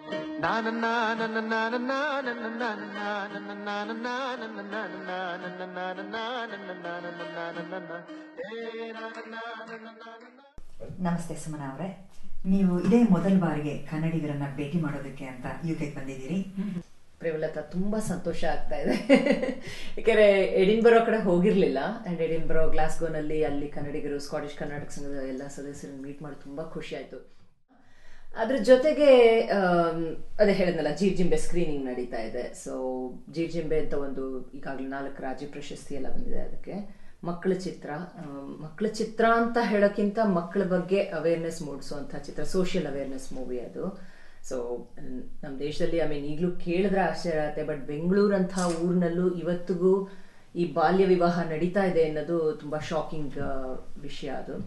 ನಮಸ್ತೆ ಸುಮನ ಅವರೇ ನೀವು ಇದೇ ಮೊದಲ ಬಾರಿಗೆ ಕನ್ನಡಿಗರನ್ನ ಭೇಟಿ ಮಾಡೋದಕ್ಕೆ ಅಂತ ಯುಕೆಗೆ ಬಂದಿದ್ದೀರಿ ಪ್ರೇಮಲತಾ ತುಂಬಾ ಸಂತೋಷ ಆಗ್ತಾ ಇದೆ ಯಾಕಂದ್ರೆ ಎಡಿನ್ಬರೋ ಕಡೆ ಹೋಗಿರ್ಲಿಲ್ಲ ಅಂಡ್ ಎಡಿನ್ಬರೋ ಗ್ಲಾಸ್ಗೋನಲ್ಲಿ ಅಲ್ಲಿ ಕನ್ನಡಿಗರು ಸ್ಕಾಟಿಷ್ ಕರ್ನಾಟಕ ಸಂಘದ ಎಲ್ಲ ಸದಸ್ಯರನ್ನು ಮೀಟ್ ಮಾಡಿ ತುಂಬಾ ಖುಷಿ ಆಯ್ತು ಅದ್ರ ಜೊತೆಗೆ ಆಮ್, ಅದೇ ಹೇಳಿದ್ನಲ್ಲ ಜೀರ್ಜಿಂಬೆ ಸ್ಕ್ರೀನಿಂಗ್ ನಡೀತಾ ಇದೆ ಸೊ ಜೀರ್ಜಿಂಬೆ ಅಂತ ಒಂದು ಈಗಾಗಲೇ ನಾಲ್ಕು ರಾಜ್ಯ ಪ್ರಶಸ್ತಿ ಎಲ್ಲ ಬಂದಿದೆ ಅದಕ್ಕೆ ಮಕ್ಕಳ ಚಿತ್ರ ಆಮ್, ಮಕ್ಕಳ ಚಿತ್ರ ಅಂತ ಹೇಳೋಕ್ಕಿಂತ ಮಕ್ಕಳ ಬಗ್ಗೆ ಅವೇರ್ನೆಸ್ ಮೂಡಿಸುವಂಥ ಚಿತ್ರ ಸೋಷಿಯಲ್ ಅವೇರ್ನೆಸ್ ಮೂವಿ ಅದು ಸೊ ನಮ್ಮ ದೇಶದಲ್ಲಿ ಐ ಮೀನ್ ಈಗಲೂ ಕೇಳಿದ್ರೆ ಆಶ್ಚರ್ಯ ಆಗುತ್ತೆ ಬಟ್ ಬೆಂಗಳೂರಂಥ ಊರಿನಲ್ಲೂ ಇವತ್ತಿಗೂ ಈ ಬಾಲ್ಯ ವಿವಾಹ ನಡೀತಾ ಇದೆ ಅನ್ನೋದು ತುಂಬಾ ಶಾಕಿಂಗ್ ವಿಷಯ ಅದು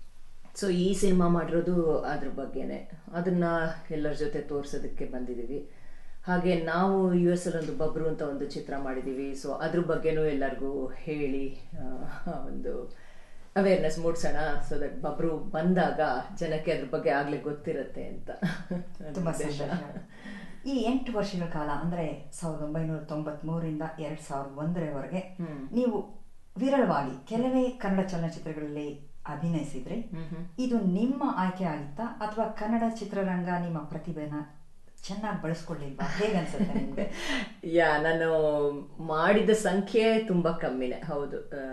ಸೊ ಈ ಸಿನಿಮಾ ಮಾಡಿರೋದು ಅದ್ರ ಬಗ್ಗೆನೆ ಅದನ್ನ ಎಲ್ಲರ ಜೊತೆ ತೋರ್ಸೋದಕ್ಕೆ ಬಂದಿದೀವಿ ಹಾಗೆ ನಾವು ಯು ಎಸ್ ಅಲ್ಲಿ ಒಂದು ಬಬ್ರು ಅಂತ ಒಂದು ಚಿತ್ರ ಮಾಡಿದೀವಿ ಸೊ ಅದ್ರ ಬಗ್ಗೆನೂ ಎಲ್ಲರಿಗೂ ಹೇಳಿ ಆ, ಒಂದು ಅವೇರ್ನೆಸ್ ಮೂಡ್ಸೋಣ ಸೊ ದಟ್ ಬಬ್ರು ಬಂದಾಗ ಜನಕ್ಕೆ ಅದ್ರ ಬಗ್ಗೆ ಆಗ್ಲೇ ಗೊತ್ತಿರತ್ತೆ ಅಂತ ನನ್ನ ತುಂಬಾ ಉದ್ದೇಶ. ಸಂತೋಷ ಈ ಎಂಟು ವರ್ಷಗಳ ಕಾಲ ಅಂದ್ರೆ ಸಾವಿರದ ಒಂಬೈನೂರ ತೊಂಬತ್ ಮೂರರಿಂದ ಎರಡ್ ಸಾವಿರದ ಒಂದರವರೆಗೆ ಹ್ಮ್. ನೀವು ವಿರಳವಾಗಿ ಕೆಲವೇ ಕನ್ನಡ ಚಲನಚಿತ್ರಗಳಲ್ಲಿ ಅಭಿನಯಿಸಿದ್ರಿ ಇದು ನಿಮ್ಮ ಆಯ್ಕೆ ಆಗಿತ್ತಾ ಅಥವಾ ಕನ್ನಡ ಚಿತ್ರರಂಗ ನಿಮ್ಮ ಪ್ರತಿಭೆನ ಚೆನ್ನಾಗಿ ಬಳಸ್ಕೊಳ್ಳಿಲ್ವಾ ಹೇಗನ್ಸುತ್ತೆ ನಿಮ್ಗೆ ಯಾ ನಾನು ಮಾಡಿದ ಸಂಖ್ಯೆ ತುಂಬಾ ಕಮ್ಮಿನೇ ಹೌದು ಆ,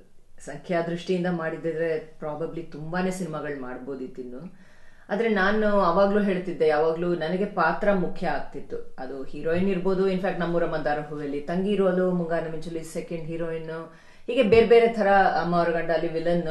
ಸಂಖ್ಯಾ ದೃಷ್ಟಿಯಿಂದ ಮಾಡಿದ್ರೆ ಪ್ರಾಬಬ್ಲಿ ತುಂಬಾನೇ ಸಿನಿಮಾಗಳು ಮಾಡ್ಬೋದಿತ್ತು ಇನ್ನು ಆದ್ರೆ ನಾನು ಅವಾಗ್ಲೂ ಹೇಳ್ತಿದ್ದೆ ಯಾವಾಗ್ಲೂ ನನಗೆ ಪಾತ್ರ ಮುಖ್ಯ ಆಗ್ತಿತ್ತು ಅದು ಹೀರೋಯಿನ್ ಇರ್ಬೋದು ಇನ್ಫ್ಯಾಕ್ಟ್ ನಮ್ಮೂರ ಮಂದಾರ ಹೂವಲ್ಲಿ ತಂಗಿ ಇರೋಲು ಮುಂಗಾನ ಮಿಂಚುಲಿ ಸೆಕೆಂಡ್ ಹೀರೋಯಿನ್ ಹೀಗೆ ಬೇರೆ ಬೇರೆ ತರ ಅಮ್ಮ ಅವ್ರ ಗಂಡ ಅಲ್ಲಿ ವಿಲನ್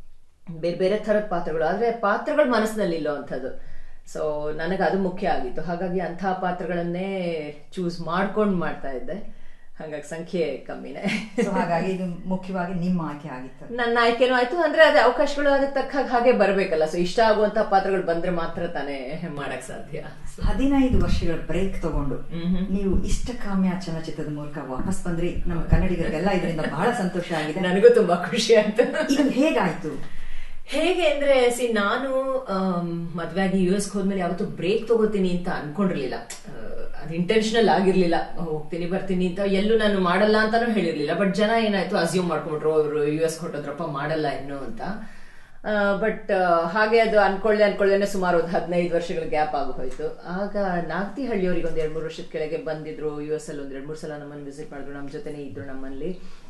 ಬೇರೆ ಬೇರೆ ಥರದ ಪಾತ್ರಗಳು ಆದ್ರೆ ಪಾತ್ರಗಳು ಮನಸ್ಸಿನಲ್ಲಿ ಇಲ್ಲೋ ಅಂಥದ್ದು ಸೊ ನನಗೆ ಅದು ಮುಖ್ಯ ಆಗಿತ್ತು ಹಾಗಾಗಿ ಅಂತಹ ಪಾತ್ರಗಳನ್ನೇ ಚೂಸ್ ಮಾಡ್ಕೊಂಡು ಮಾಡ್ತಾ ಇದ್ದೆ ಹಾಗಾಗಿ ಸಂಖ್ಯೆ ಕಮ್ಮಿನೇ ಸೊ ಹಾಗಾಗಿ ಇದು ಮುಖ್ಯವಾಗಿ ನಿಮ್ಮ ಆಯ್ಕೆ ಆಗಿತ್ತು ನನ್ನ ಆಯ್ಕೆನೂ ಆಯ್ತು ಅಂದ್ರೆ ಅದೇ ಅವಕಾಶಗಳು ಅದಕ್ಕೆ ತಕ್ಕ ಹಾಗೆ ಹಾಗೆ ಬರ್ಬೇಕಲ್ಲ ಸೊ ಇಷ್ಟ ಆಗುವಂತ ಪಾತ್ರಗಳು ಬಂದ್ರೆ ಮಾತ್ರ ತಾನೇ ಮಾಡಕ್ ಸಾಧ್ಯ ಹದಿನೈದು ವರ್ಷಗಳ ಬ್ರೇಕ್ ತಗೊಂಡು ನೀವು ಇಷ್ಟಕಾಮ್ಯ ಚಲನಚಿತ್ರದ ಮೂಲಕ ವಾಪಸ್ ಬಂದ್ರಿ ನಮ್ಮ ಕನ್ನಡಿಗರಿಗೆಲ್ಲ ಇದರಿಂದ ಬಹಳ ಸಂತೋಷ ಆಗಿದೆ ನನಗೂ ತುಂಬಾ ಖುಷಿ ಆಯ್ತು ಇದು ಹೇಗಾಯ್ತು ಹೇಗೆ ಅಂದ್ರೆ ಸಿ ನಾನು ಆಮ್, ಮದ್ವೆ ಆಗಿ ಯು ಎಸ್ ಹೋದ್ಮೇಲೆ ಯಾವತ್ತೂ ಬ್ರೇಕ್ ತಗೋತೀನಿ ಅಂತ ಅನ್ಕೊಂಡಿರ್ಲಿಲ್ಲ ಆ, ಅದು ಇಂಟೆನ್ಷನಲ್ ಆಗಿರ್ಲಿಲ್ಲ ಹೋಗ್ತೀನಿ ಬರ್ತೀನಿ ಅಂತ ಎಲ್ಲೂ ನಾನು ಮಾಡಲ್ಲ ಅಂತಾನು ಹೇಳಿರ್ಲಿಲ್ಲ ಬಟ್ ಜನ ಏನಾಯ್ತು ಅಸ್ಯೂಮ್ ಮಾಡ್ಕೊಂಡ್ರು ಅವರು ಯು ಎಸ್ ಹೊಟ್ಟೋದ್ರಪ್ಪ ಮಾಡಲ್ಲ ಇನ್ನು ಅಂತ ಬಟ್ ಹಾಗೆ ಅದು ಅನ್ಕೊಳ್ಳೆ ಅನ್ಕೊಳ್ಳೇನೆ ಸುಮಾರು ಒಂದು ಹದಿನೈದು ವರ್ಷಗಳ ಗ್ಯಾಪ್ ಆಗಿ ಹೋಯ್ತು ಆಗ ನಾಗ್ತಿಹಳ್ಳಿಯವ್ರಿಗೆ ಒಂದ್ ಎರಡ್ ಮೂರು ವರ್ಷದ ಕೆಳಗೆ ಬಂದಿದ್ರು ಯು ಎಸ್ ಅಲ್ಲಿ ಒಂದ್ ಎರಡ್ ಮೂರು ಸಲ ನಮ್ಮನ್ನು ವಿಸಿಟ್ ಮಾಡಿದ್ರು ನಮ್ಮ ಜೊತೆನೇ ಇದ್ರು ನಮ್ಮಲ್ಲಿ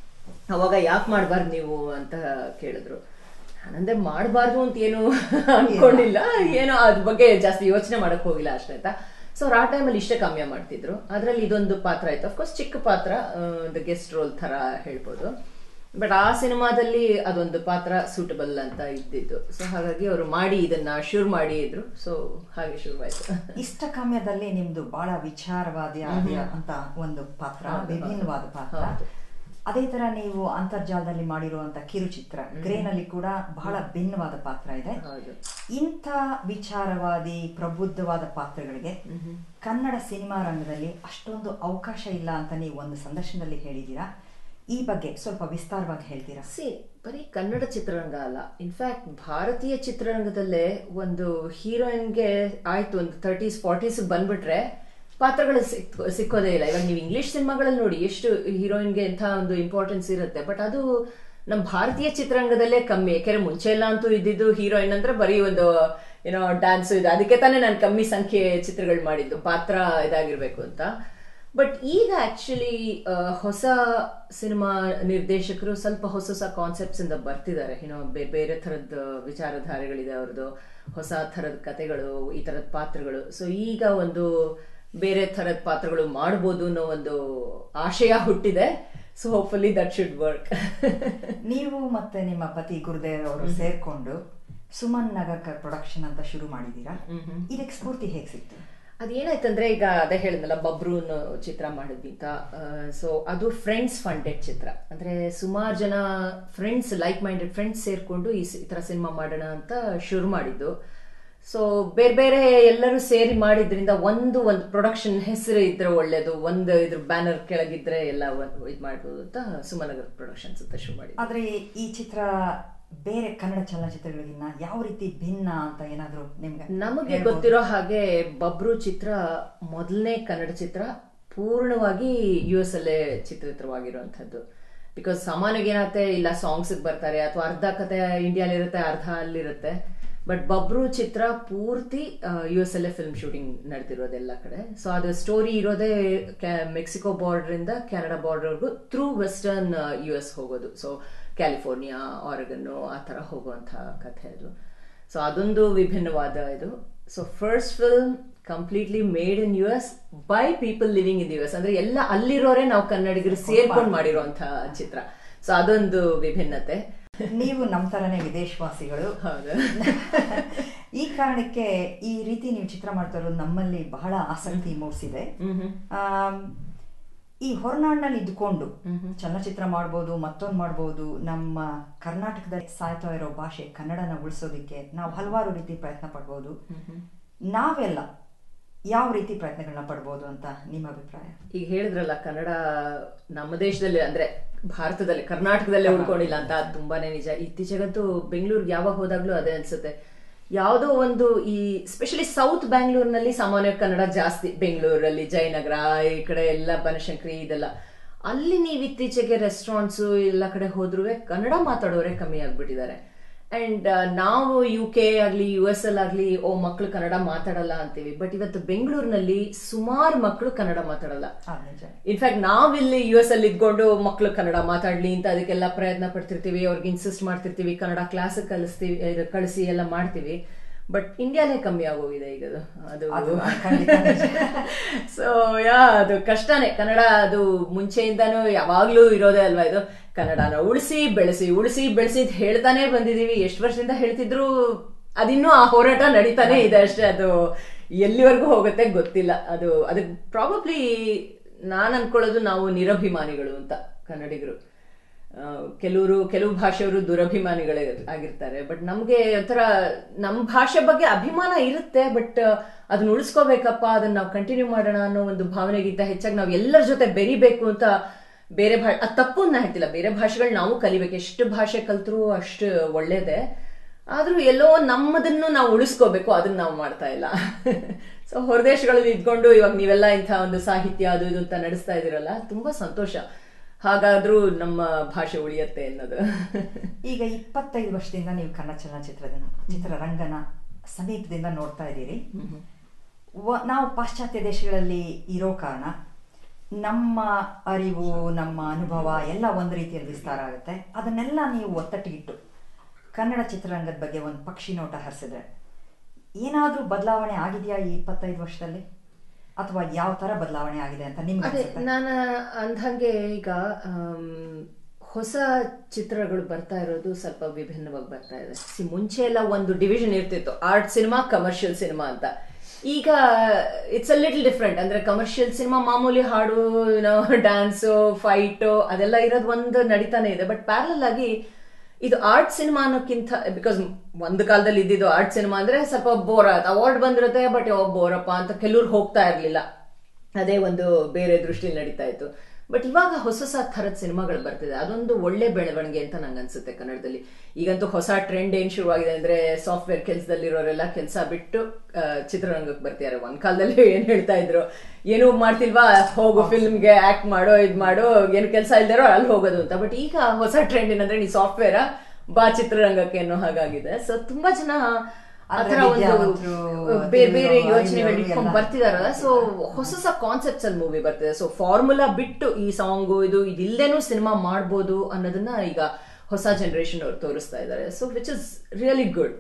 ಅವಾಗ ಯಾಕೆ ಮಾಡಬಾರ್ದು ನೀವು ಅಂತ ಕೇಳಿದ್ರು ನಾನಂದ್ರೆ ಮಾಡಬಾರ್ದು ಅಂತ ಏನು ಅನ್ಕೊಂಡಿಲ್ಲ ಏನೋ ಅದ್ರ ಬಗ್ಗೆ ಜಾಸ್ತಿ ಯೋಚನೆ ಮಾಡಕ್ ಹೋಗಿಲ್ಲ ಅಷ್ಟೇ ಅಂತ ಸೊ ಅವ್ರು ಆ ಟೈಮಲ್ಲಿ ಇಷ್ಟೇ ಕಮ್ಮಿ ಮಾಡ್ತಿದ್ರು ಅದ್ರಲ್ಲಿ ಇದೊಂದು ಪಾತ್ರ ಆಯ್ತು ಅಫ್ಕೋರ್ಸ್ ಚಿಕ್ಕ ಪಾತ್ರ ದ ಗೆಸ್ಟ್ ರೋಲ್ ತರ ಹೇಳ್ಬೋದು ಬಟ್ ಆ ಸಿನಿಮಾದಲ್ಲಿ ಅದೊಂದು ಪಾತ್ರ ಸೂಟಬಲ್ ಅಂತ ಇದ್ದಿದ್ದು ಸೊ ಹಾಗಾಗಿ ಅವರು ಮಾಡಿ ಇದನ್ನ ಶುರು ಮಾಡಿ ಇದ್ರು ಸೊ ಹಾಗೆ ಶುರುವಾಯ್ತು ಇಷ್ಟಕಾಮ್ಯದಲ್ಲಿ ನಿಮ್ದು ಬಹಳ ವಿಚಾರವಾದಿ ಆದ ಅಂತ ಒಂದು ಪಾತ್ರ ವಿಭಿನ್ನವಾದ ಪಾತ್ರ ಹೌದು. ಅದೇ ತರ ನೀವು ಅಂತರ್ಜಾಲದಲ್ಲಿ ಮಾಡಿರುವಂತ ಕಿರುಚಿತ್ರ ಗ್ರೇನಲ್ಲಿ ಕೂಡ ಬಹಳ ಭಿನ್ನವಾದ ಪಾತ್ರ ಇದೆ ಹೌದು ಇಂಥ ವಿಚಾರವಾದಿ ಪ್ರಬುದ್ಧವಾದ ಪಾತ್ರಗಳಿಗೆ ಕನ್ನಡ ಸಿನಿಮಾ ರಂಗದಲ್ಲಿ ಅಷ್ಟೊಂದು ಅವಕಾಶ ಇಲ್ಲ ಅಂತ ನೀವು ಒಂದು ಸಂದರ್ಶನದಲ್ಲಿ ಹೇಳಿದ್ದೀರಾ ಈ ಬಗ್ಗೆ ಸ್ವಲ್ಪ ವಿಸ್ತಾರವಾಗಿ ಹೇಳ್ತೀರಾ ಸಿ ಬರೀ ಕನ್ನಡ ಚಿತ್ರರಂಗ ಅಲ್ಲ ಇನ್ಫ್ಯಾಕ್ಟ್ ಭಾರತೀಯ ಚಿತ್ರರಂಗದಲ್ಲೇ ಒಂದು ಹೀರೋಯಿನ್ಗೆ ಆಯ್ತು ಒಂದು ತರ್ಟೀಸ್ ಫಾರ್ಟೀಸ್ ಬಂದ್ಬಿಟ್ರೆ ಪಾತ್ರಗಳು ಸಿಕ್ ಸಿಕ್ಕೋದೇ ಇಲ್ಲ ಇವಾಗ ನೀವು ಇಂಗ್ಲಿಷ್ ಸಿನಿಮಾಗಳಲ್ಲಿ ನೋಡಿ ಎಷ್ಟು ಹೀರೋಯಿನ್ಗೆ ಎಂಥ ಒಂದು ಇಂಪಾರ್ಟೆನ್ಸ್ ಇರುತ್ತೆ ಬಟ್ ಅದು ನಮ್ಮ ಭಾರತೀಯ ಚಿತ್ರರಂಗದಲ್ಲೇ ಕಮ್ಮಿ ಯಾಕೆಂದ್ರೆ ಮುಂಚೆ ಎಲ್ಲ ಅಂತೂ ಇದ್ದಿದ್ದು ಹೀರೋಯಿನ್ ಅಂದ್ರೆ ಬರೀ ಒಂದು ಏನೋ ಡ್ಯಾನ್ಸ್ ಇದೆ ಅದಕ್ಕೆ ತಾನೇ ನಾನು ಕಮ್ಮಿ ಸಂಖ್ಯೆ ಚಿತ್ರಗಳು ಮಾಡಿದ್ದು ಪಾತ್ರ ಇದಾಗಿರ್ಬೇಕು ಅಂತ ಬಟ್ ಈಗ ಆಕ್ಚುಲಿ ಹೊಸ ಸಿನಿಮಾ ನಿರ್ದೇಶಕರು ಸ್ವಲ್ಪ ಹೊಸ ಹೊಸ ಕಾನ್ಸೆಪ್ಟ್ಸ್ ಇಂದ ಬರ್ತಿದ್ದಾರೆ ಏನೋ ಬೇರೆ ಬೇರೆ ಥರದ ವಿಚಾರಧಾರೆಗಳಿದೆ ಅವ್ರದ್ದು ಹೊಸ ಥರದ ಕತೆಗಳು ಈ ಥರದ ಪಾತ್ರಗಳು ಸೊ ಈಗ ಒಂದು ಬೇರೆ ಥರದ ಪಾತ್ರಗಳು ಮಾಡ್ಬೋದು ಅನ್ನೋ ಒಂದು ಆಶಯ ಹುಟ್ಟಿದೆ so hopefully that should work ನೀವು ಮತ್ತೆ ನಿಮ್ಮ ಪತಿ ಗುರುದೇವ್ ಅವರು ಸೇರ್ಕೊಂಡು ಸುಮನ್ ನಗರ್ಕರ್ ಪ್ರೊಡಕ್ಷನ್ ಅಂತ ಶುರು ಮಾಡಿದ್ದೀರಾ ಇದಕ್ಕೆ ಸ್ಫೂರ್ತಿ ಹೇಗೆ ಸಿಕ್ತು ಅದೇನಾಯ್ತಂದ್ರೆ ಈಗ ಅದೇ ಹೇಳಿದ್ನಲ್ಲ ಬಬ್ರು ಅನ್ನೋ ಚಿತ್ರ ಮಾಡಿದ್ವಿ ಅಂತ ಸೊ ಅದು ಫ್ರೆಂಡ್ಸ್ ಫಂಡೆಡ್ ಚಿತ್ರ ಅಂದ್ರೆ ಸುಮಾರು ಜನ ಫ್ರೆಂಡ್ಸ್ ಲೈಕ್ ಮೈಂಡೆಡ್ ಫ್ರೆಂಡ್ಸ್ ಸೇರ್ಕೊಂಡು ಈ ಸಿ- ಈ ತರ ಸಿನಿಮಾ ಮಾಡೋಣ ಅಂತ ಶುರು ಮಾಡಿದ್ದು ಸೊ ಬೇರೆ ಬೇರೆ ಎಲ್ಲರೂ ಸೇರಿ ಮಾಡಿದ್ರಿಂದ ಒಂದು ಒಂದು ಪ್ರೊಡಕ್ಷನ್ ಹೆಸರು ಇದ್ರೆ ಒಳ್ಳೇದು ಒಂದು ಇದ್ರ ಬ್ಯಾನರ್ ಕೆಳಗಿದ್ರೆ ಎಲ್ಲ ಇದು ಮಾಡ್ಬೋದು ಅಂತ ಸುಮನಗರ್ ಪ್ರೊಡಕ್ಷನ್ಸ್ ಅಂತ ಶುರು ಮಾಡಿದ್ವಿ ಆದ್ರೆ ಈ ಚಿತ್ರ ಬೇರೆ ಕನ್ನಡ ಚಲನಚಿತ್ರಗಳಿಗಿನ್ನ ಯಾವ ರೀತಿ ಭಿನ್ನ ಅಂತ ಏನಾದ್ರು ನಿಮ್ಗೆ ನಮಗೆ ಹೇಳ್ಬೋದು? ಗೊತ್ತಿರೋ ಹಾಗೆ ಬಬ್ರು ಚಿತ್ರ ಮೊದಲನೇ ಕನ್ನಡ ಚಿತ್ರ ಪೂರ್ಣವಾಗಿ ಯು ಎಸ್ ಅಲ್ಲೇ ಚಿತ್ರಿತವಾಗಿರುವಂಥದ್ದು ಬಿಕಾಸ್ ಸಾಮಾನ್ಯವಾಗಿ ಏನಾಗುತ್ತೆ ಇಲ್ಲ ಸಾಂಗ್ಸ್ ಬರ್ತಾರೆ ಅಥವಾ ಅರ್ಧ ಕತೆ ಇಂಡಿಯಾಲಿರುತ್ತೆ ಅರ್ಧ ಅಲ್ಲಿರುತ್ತೆ ಬಟ್ ಬಬ್ರು ಚಿತ್ರ ಪೂರ್ತಿ ಯು ಎಸ್ ಅಲ್ಲೇ ಫಿಲ್ಮ್ ಶೂಟಿಂಗ್ ನಡೆದಿರೋದು ಎಲ್ಲ ಕಡೆ ಸೊ ಅದು ಸ್ಟೋರಿ ಇರೋದೇ ಕ್ಯಾ- ಮೆಕ್ಸಿಕೋ ಬಾರ್ಡರ್ ಇಂದ ಕೆನಡಾ ಬಾರ್ಡರ್ವರೆಗೂ ಥ್ರೂ ವೆಸ್ಟರ್ನ್ ಯು ಎಸ್ ಹೋಗೋದು ಸೊ ಕ್ಯಾಲಿಫೋರ್ನಿಯಾ ಆರೆಗನ್ನು ಆ ಥರ ಹೋಗುವಂಥ ಕಥೆ ಅದು ಸೊ ಅದೊಂದು ವಿಭಿನ್ನವಾದ ಇದು so first film completely made in U S by people living in U S ಅಂದ್ರೆ ಎಲ್ಲ ಅಲ್ಲಿರೋರೆ ನಾವು ಕನ್ನಡಿಗರು ಸೇರ್ಕೊಂಡು ಮಾಡಿರುವಂತ ಚಿತ್ರ ಸೊ ಅದೊಂದು ವಿಭಿನ್ನತೆ ನೀವು ನಮ್ಮ ತರನೇ ವಿದೇಶವಾಸಿಗಳು ಹೌದು ಈ ಕಾರಣಕ್ಕೆ ಈ ರೀತಿ ನೀವು ಚಿತ್ರ ಮಾಡ್ತಾ ಇರೋದು ನಮ್ಮಲ್ಲಿ ಬಹಳ ಆಸಕ್ತಿ ಮೂಡಿಸಿದೆ ಆಮ್, ಈ ಹೊರನಾಡಿನಲ್ಲಿ ಇದ್ಕೊಂಡು ಚಲನಚಿತ್ರ ಮಾಡ್ಬೋದು ಮತ್ತೊಂದು ಮಾಡ್ಬೋದು ನಮ್ಮ ಕರ್ನಾಟಕದಲ್ಲಿ ಸಾಯ್ತಾ ಇರೋ ಭಾಷೆ ಕನ್ನಡನ ಉಳಿಸೋದಕ್ಕೆ ನಾವು ಹಲವಾರು ರೀತಿ ಪ್ರಯತ್ನ ಪಡ್ಬೋದು ನಾವೆಲ್ಲ ಯಾವ ರೀತಿ ಪ್ರಯತ್ನಗಳನ್ನ ಪಡ್ಬೋದು ಅಂತ ನಿಮ್ಮ ಅಭಿಪ್ರಾಯ ಈಗ ಹೇಳಿದ್ರಲ್ಲ ಕನ್ನಡ ನಮ್ಮ ದೇಶದಲ್ಲಿ ಅಂದ್ರೆ ಭಾರತದಲ್ಲಿ ಕರ್ನಾಟಕದಲ್ಲೇ ಉಳ್ಕೊಂಡಿಲ್ಲ ಅಂತ ಅದು ತುಂಬಾನೇ ನಿಜ ಇತ್ತೀಚೆಗಂತೂ ಬೆಂಗಳೂರಿಗೆ ಯಾವಾಗ ಹೋದಾಗ್ಲೂ ಅದೇ ಅನ್ಸುತ್ತೆ ಯಾವುದೋ ಒಂದು ಈ ಸ್ಪೆಷಲಿ ಸೌತ್ ಬ್ಯಾಂಗ್ಳೂರ್ನಲ್ಲಿ ಸಾಮಾನ್ಯ ಕನ್ನಡ ಜಾಸ್ತಿ ಬೆಂಗಳೂರಲ್ಲಿ ಜಯನಗರ ಈ ಕಡೆ ಎಲ್ಲ ಬನಶಂಕರಿ ಇದೆಲ್ಲ ಅಲ್ಲಿ ನೀವು ಇತ್ತೀಚೆಗೆ ರೆಸ್ಟೋರೆಂಟ್ಸ್ ಎಲ್ಲ ಕಡೆ ಹೋದ್ರೂ ಕನ್ನಡ ಮಾತಾಡೋರೆ ಕಮ್ಮಿ ಆಗ್ಬಿಟ್ಟಿದ್ದಾರೆ ಅಂಡ್ ನಾವು ಯು ಕೆ ಆಗ್ಲಿ ಯು ಎಸ್ ಎಲ್ ಆಗ್ಲಿ ಓ ಮಕ್ಕಳು ಕನ್ನಡ ಮಾತಾಡಲ್ಲ ಅಂತೀವಿ ಬಟ್ ಇವತ್ತು ಬೆಂಗಳೂರಿನಲ್ಲಿ ಸುಮಾರು ಮಕ್ಕಳು ಕನ್ನಡ ಮಾತಾಡಲ್ಲ ಅದು ನಿಜ ಇನ್ಫ್ಯಾಕ್ಟ್ ನಾವಿಲ್ಲಿ ಯು ಎಸ್ ಅಲ್ಲಿ ಇದ್ಕೊಂಡು ಮಕ್ಕಳು ಕನ್ನಡ ಮಾತಾಡ್ಲಿ ಅಂತ ಅದಕ್ಕೆಲ್ಲ ಪ್ರಯತ್ನ ಪಡ್ತಿರ್ತೀವಿ ಅವ್ರಿಗೆ ಇನ್ಸಿಸ್ಟ್ ಮಾಡ್ತಿರ್ತೀವಿ ಕನ್ನಡ ಕ್ಲಾಸ್ ಕಲಿಸ್ತೀವಿ ಇದು ಕಳಿಸಿ ಎಲ್ಲ ಮಾಡ್ತೀವಿ ಬಟ್ ಇಂಡಿಯಾನೇ ಕಮ್ಮಿ ಆಗೋಗಿದೆ ಈಗ ಅದು. ಅದು ಅದು ಖಂಡಿತ ನಿಜ. ಸೊ ಯಾ ಅದು ಕಷ್ಟನೇ ಕನ್ನಡ ಅದು ಮುಂಚೆಯಿಂದಾನು ಯಾವಾಗ್ಲೂ ಇರೋದೇ ಅಲ್ವಾ ಇದು ಕನ್ನಡನ ಉಳಿಸಿ ಬೆಳೆಸಿ ಉಳಿಸಿ ಬೆಳೆಸಿ ಅಂತ ಹೇಳ್ತಾನೆ ಬಂದಿದೀವಿ ಎಷ್ಟು ವರ್ಷದಿಂದ ಹೇಳ್ತಿದ್ರು ಅದಿನ್ನೂ ಆ ಹೋರಾಟ ನಡೀತಾನೆ ಇದೆ ಅಷ್ಟೇ ಅದು ಎಲ್ಲಿವರೆಗೂ ಹೋಗುತ್ತೆ ಗೊತ್ತಿಲ್ಲ ಅದು ಅದಕ್ಕೆ ಪ್ರಾಬಬ್ಲಿ ನಾನ್ ಅನ್ಕೊಳ್ಳೋದು ನಾವು ನಿರಭಿಮಾನಿಗಳು ಅಂತ ಕನ್ನಡಿಗರು ಆ, ಕೆಲವರು ಕೆಲವು ಭಾಷೆಯವರು ದುರಭಿಮಾನಿಗಳೇ ಆಗಿರ್ತಾರೆ ಬಟ್ ನಮ್ಗೆ ಒಂಥರ ನಮ್ಮ ಭಾಷೆ ಬಗ್ಗೆ ಅಭಿಮಾನ ಇರುತ್ತೆ ಬಟ್ ಅದನ್ನ ಉಳಿಸ್ಕೋಬೇಕಪ್ಪ ಅದನ್ನ ನಾವು ಕಂಟಿನ್ಯೂ ಮಾಡೋಣ ಅನ್ನೋ ಒಂದು ಭಾವನೆಗಿಂತ ಹೆಚ್ಚಾಗಿ ನಾವು ಎಲ್ಲರ ಜೊತೆ ಬೆರಿಬೇಕು ಅಂತ ಬೇರೆ ಭಾ ಅದು ತಪ್ಪು ಅಂತ ನಾ ಹೇಳ್ತಿಲ್ಲ ಬೇರೆ ಭಾಷೆಗಳು ನಾವು ಕಲಿಬೇಕು ಎಷ್ಟು ಭಾಷೆ ಕಲ್ತ್ರು ಅಷ್ಟು ಒಳ್ಳೇದೇ ಆದ್ರೂ ಎಲ್ಲೋ ನಮ್ಮದನ್ನು ನಾವು ಉಳಿಸ್ಕೋಬೇಕು ಅದನ್ನ ನಾವು ಮಾಡ್ತಾ ಇಲ್ಲ ಸೊ ಹೊರದೇಶಗಳಲ್ಲಿ ಇದ್ಕೊಂಡು ಇವಾಗ ನೀವೆಲ್ಲ ಇಂಥ ಒಂದು ಸಾಹಿತ್ಯ ಅದು ಇದು ಅಂತ ನಡೆಸ್ತಾ ಇದೀರಲ್ಲ ತುಂಬಾ ಸಂತೋಷ ಹಾಗಾದ್ರೂ ನಮ್ಮ ಭಾಷೆ ಉಳಿಯತ್ತೆ ಅನ್ನೋದು ಈಗ ಇಪ್ಪತ್ತೈದು ವರ್ಷದಿಂದ ನೀವು ಕನ್ನಡ ಚಲನಚಿತ್ರದ ಚಿತ್ರರಂಗನ ಸಮೀಪದಿಂದ ನೋಡ್ತಾ ಇದ್ದೀರಿ ವ- ನಾವು ಪಾಶ್ಚಾತ್ಯ ದೇಶಗಳಲ್ಲಿ ಇರೋ ಕಾರಣ ನಮ್ಮ ಅರಿವು ನಮ್ಮ ಅನುಭವ ಎಲ್ಲ ಒಂದು ರೀತಿಯಲ್ಲಿ ವಿಸ್ತಾರ ಆಗುತ್ತೆ ಅದನ್ನೆಲ್ಲ ನೀವು ಒತ್ತಟ್ಟಿಗಿಟ್ಟು ಕನ್ನಡ ಚಿತ್ರರಂಗದ ಬಗ್ಗೆ ಒಂದು ಪಕ್ಷಿ ನೋಟ ಹರಿಸಿದ್ರೆ ಏನಾದರೂ ಬದಲಾವಣೆ ಆಗಿದೆಯಾ ಈ ಇಪ್ಪತ್ತೈದು ವರ್ಷದಲ್ಲಿ ಅಥವಾ ಯಾವ ತರ ಬದಲಾವಣೆ ಆಗಿದೆ ಅಂತ ನಿಮ್ಗೆ ಅದೇ ಅನ್ಸುತ್ತೆ? ನಾನು ಅಂದಂಗೆ ಈಗ ಆಮ್, ಹೊಸ ಚಿತ್ರಗಳು ಬರ್ತಾ ಇರೋದು ಸ್ವಲ್ಪ ವಿಭಿನ್ನವಾಗಿ ಬರ್ತಾ ಇದೆ ಸಿ ಮುಂಚೆ ಎಲ್ಲ ಒಂದು ಡಿವಿಷನ್ ಇರ್ತಿತ್ತು ಆರ್ಟ್ ಸಿನಿಮಾ ಕಮರ್ಷಿಯಲ್ ಸಿನಿಮಾ ಅಂತ ಈಗ ಇಟ್ಸ್ ಅ ಲಿಟಲ್ ಡಿಫ್ರೆಂಟ್ ಅಂದ್ರೆ ಕಮರ್ಷಿಯಲ್ ಸಿನಿಮಾ ಮಾಮೂಲಿ ಹಾಡು ಡ್ಯಾನ್ಸು ಫೈಟು ಅದೆಲ್ಲ ಇರೋದು ಒಂದು ನಡೀತಾನೆ ಇದೆ ಬಟ್ ಪ್ಯಾರಲ್ ಆಗಿ ಇದು ಆರ್ಟ್ ಸಿನಿಮಾ ಅನ್ನೋಕ್ಕಿಂತ ಬಿಕಾಸ್ ಒಂದು ಕಾಲದಲ್ಲಿ ಇದ್ದಿದ್ದು ಆರ್ಟ್ ಸಿನಿಮಾ ಅಂದ್ರೆ ಸ್ವಲ್ಪ ಬೋರ್ ಆಗುತ್ತೆ ಅವಾರ್ಡ್ ಬಂದಿರುತ್ತೆ ಬಟ್ ಯಾವ ಬೋರಪ್ಪ ಅಂತ ಕೆಲವ್ರು ಹೋಗ್ತಾ ಇರ್ಲಿಲ್ಲ ಅದೇ ಒಂದು ಬೇರೆ ದೃಷ್ಟಿಲಿ ನಡೀತಾ ಇತ್ತು ಬಟ್ ಇವಾಗ ಹೊಸ ಹೊಸ ಥರದ ಸಿನಿಮಾಗಳು ಬರ್ತಿದೆ ಅದೊಂದು ಒಳ್ಳೆ ಬೆಳವಣಿಗೆ ಅಂತ ನಂಗೆ ಅನ್ಸುತ್ತೆ ಕನ್ನಡದಲ್ಲಿ ಈಗಂತೂ ಹೊಸ ಟ್ರೆಂಡ್ ಏನ್ ಶುರುವಾಗಿದೆ ಅಂದ್ರೆ ಸಾಫ್ಟ್ವೇರ್ ಕೆಲಸದಲ್ಲಿರೋರೆಲ್ಲ ಕೆಲಸ ಬಿಟ್ಟು ಆ, ಚಿತ್ರರಂಗಕ್ಕೆ ಬರ್ತಿದ್ದಾರೆ ಒಂದ್ ಕಾಲದಲ್ಲಿ ಏನ್ ಹೇಳ್ತಾ ಇದ್ರು ಏನೂ ಮಾಡ್ತಿಲ್ವಾ ಹೋಗು ಫಿಲ್ಮ್ಗೆ ಆಕ್ಟ್ ಮಾಡೋ ಇದ್ ಮಾಡೋ ಏನು ಕೆಲಸ ಇಲ್ದಿರೋ ಅಲ್ಲಿ ಹೋಗೋದು ಅಂತ ಬಟ್ ಈಗ ಹೊಸ ಟ್ರೆಂಡ್ ಏನಂದ್ರೆ ನೀ ಸಾಫ್ಟ್ವೇರ್ ಬಾ ಚಿತ್ರರಂಗಕ್ಕೆ ಅನ್ನೋ ಹಾಗಾಗಿದೆ ಸೊ ತುಂಬಾ ಜನ ಅಂದ್ರೆ ಆತರ ಒಂದು ವಿದ್ಯಾವಂತರು, ಬೇರೆ ಬೇರೆ ತಿಳಿದಿರೋ ಯೋಚನೆಗಳು ಎಲ್ಲ. ಇಟ್ಕೊಂಡ್ ಬರ್ತಿದಾರಲ್ಲ ಸೊ ಹೊಸ ಹೊಸ ಕಾನ್ಸೆಪ್ಟ್ಸ್ ಅಲ್ಲಿ ಮೂವಿ ಬರ್ತಿದೆ ಸೊ ಫಾರ್ಮುಲಾ ಬಿಟ್ಟು ಈ ಸಾಂಗು ಇದು ಇದಿಲ್ದೇನೂ ಸಿನಿಮಾ ಮಾಡ್ಬೋದು ಅನ್ನೋದನ್ನ ಈಗ ಹೊಸ ಜನರೇಷನ್ ಅವ್ರು ತೋರಿಸ್ತಾ ಇದ್ದಾರೆ so which is really good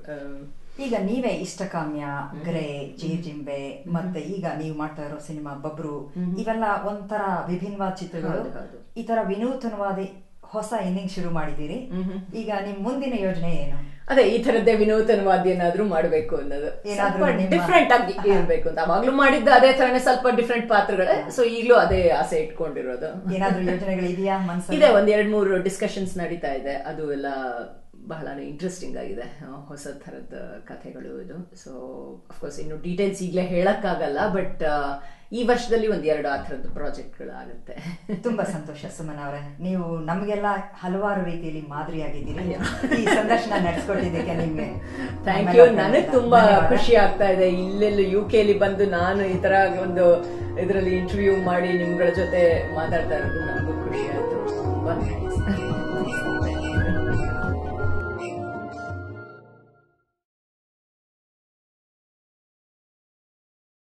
ಈಗ ನೀವೇ ಇಷ್ಟಕಾಮ್ಯ ಗ್ರೇ ಜೀರ್ಜಿಂಬೆ ಮತ್ತೆ ಈಗ ನೀವು ಮಾಡ್ತಾ ಇರೋ ಸಿನಿಮಾ ಬಬ್ರು ಇವೆಲ್ಲ ಒಂಥರ ವಿಭಿನ್ನವಾದ ಚಿತ್ರಗಳು ಹೌದು, ಹೌದು. ಈ ತರ ವಿನೂತನವಾದ ಹೊಸ ಇನ್ನಿಂಗ್ ಶುರು ಮಾಡಿದ್ದೀರಿ ಈಗ ನಿಮ್ ಮುಂದಿನ ಯೋಜನೆ ಏನು ಅದೇ ಈ ತರದ್ದೇ ವಿನೂತನವಾದ ಏನಾದ್ರೂ ಮಾಡ್ಬೇಕು ಅನ್ನೋದು ಏನಾದ್ರೂ ಸ್ವಲ್ಪ ನಿಮ್ಮ- ಡಿಫ್ರೆಂಟ್ ಆಗಿ ಇರ್ಬೇಕು ಅಂತ ಅವಾಗ್ಲೂ ಮಾಡಿದ್ದ ಅದೇ ತರನೇ ಸ್ವಲ್ಪ ಡಿಫ್ರೆಂಟ್ ಪಾತ್ರಗಳೇ ಸೊ ಈಗಲೂ ಅದೇ ಆಸೆ ಇಟ್ಕೊಂಡಿರೋದು ಏನಾದ್ರೂ ಯೋಜನೆಗಳು ಇದೆಯಾ ಮನ್ಸಲ್ಲಿ ಇದೆ ಒಂದ್ ಎರಡ್ ಮೂರು ಡಿಸ್ಕಷನ್ಸ್ ನಡೀತಾ ಇದೆ ಅದು ಎಲ್ಲ ಬಹಳ ಇಂಟ್ರೆಸ್ಟಿಂಗ್ ಆಗಿದೆ ಆ, ಹೊಸ ಥರದ ಕಥೆಗಳು ಇದು ಸೊ ಅಫ್ಕೋರ್ಸ್ ಇನ್ನು ಡೀಟೇಲ್ಸ್ ಈಗಲೇ ಹೇಳಕ್ಕಾಗಲ್ಲ ಬಟ್ ಈ ವರ್ಷದಲ್ಲಿ ಒಂದ್ ಎರಡು ಆ ಥರದ್ದು ಪ್ರಾಜೆಕ್ಟ್ಗಳು ಆಗುತ್ತೆ ತುಂಬಾ ಸಂತೋಷ ಸುಮನ್ ಅವರೇ ನೀವು ನಮಗೆಲ್ಲ ಹಲವಾರು ರೀತಿಯಲ್ಲಿ ಮಾದರಿಯಾಗಿದ್ದೀರಿ ಈ ಸಂದರ್ಶನ ನಡೆಸ್ಕೊಟ್ಟಿದ್ದಕ್ಕೆ ನಿಮ್ಗೆ ಥ್ಯಾಂಕ್ ನಮ್ಮೆಲ್ಲ ಯು ನನಗೆ ಕಡೆಯಿಂದ ತುಂಬಾ ಧನ್ಯವಾದ. ಖುಷಿ ಆಗ್ತಾ ಇದೆ ಇಲ್ಲೆಲ್ಲ ಯು ಕೆಲಿ ಬಂದು ನಾನು ಈ ತರ ಒಂದು ಇದರಲ್ಲಿ ಇಂಟರ್ವ್ಯೂ ಮಾಡಿ ನಿಮ್ಗಳ ಜೊತೆ ಮಾತಾಡ್ತಾ ಇರೋದು ನನಗೂ ಖುಷಿ ಆಯ್ತು ತುಂಬಾ ಥ್ಯಾಂಕ್ಸ್